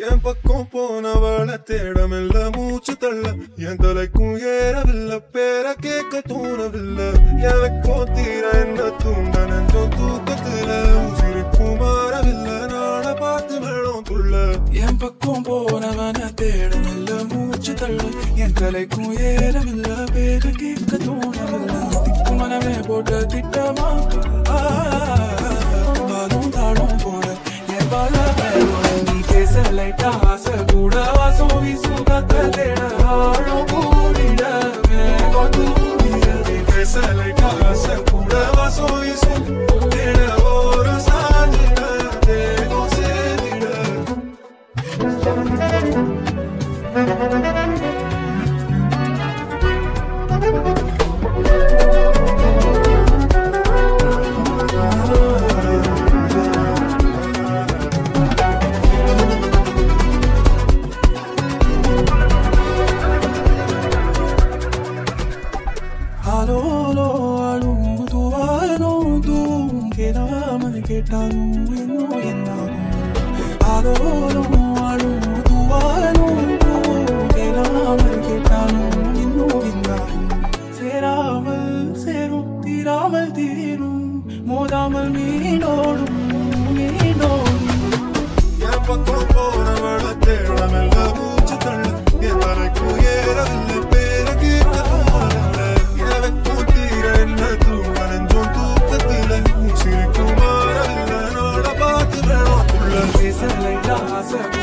என் பக்கம் போனவள தேடமில்ல மூச்சு தள்ள என் தலைக்கும் ஏறவில்லை பேர கேட்க தோணவில்லை எனக்கோ தீர என்ன தூண்ட நெஞ்சம் தூக்கத்துல உசிரிப்பும் மாறவில்லை நாள பார்த்து வெள்ளம் துள்ள என் பக்கம் போனவன தேடமில்ல மூச்சு தள்ள என் தலைக்கும் ஏறவில்ல பேரு கேட்க தோணவில்ல திக்கு மனமே போட்ட திட்டமா ஆ, வாழும் தாழும் போல என் பல பேரோட நீ பேச லைட்டா ஆசை கூட வாசம் வீசும் கத்த தேட ஆழம் கூடிட வேகம் தூண்டிட பேச லைட்டா ஆசை கூட வாசம் வீசும் தேட ஒரு சாஞ்சிட தேகம் சேரிட ஆலோலோ ஆளும் துவாலும் தூவும் கேளாமல் கேட்டாலும் இன்னும் என்னாகும் ஆலோலும் ஆளும் துவாலும் தூவும் கேளாமல் கேட்டாலும் இன்னும் என்னாகும் சேராமல் சேரும் தீராமல் தீரும் மோதாமல் மீனோடும் மீனோடும் என் பக்கம் போனவள தேடமில்ல மூச்சு தள்ள என் தலைக்கும் ஏறவில்லை பேர கேட்க தோணவில்லை எனக்கும் தீர என்ன தூங்க நெஞ்சம் தூக்கத்தில உசிரிக்கும் மாறவில்லை நாள பார்த்து வேணும் உள்ள பேசலை ஆசை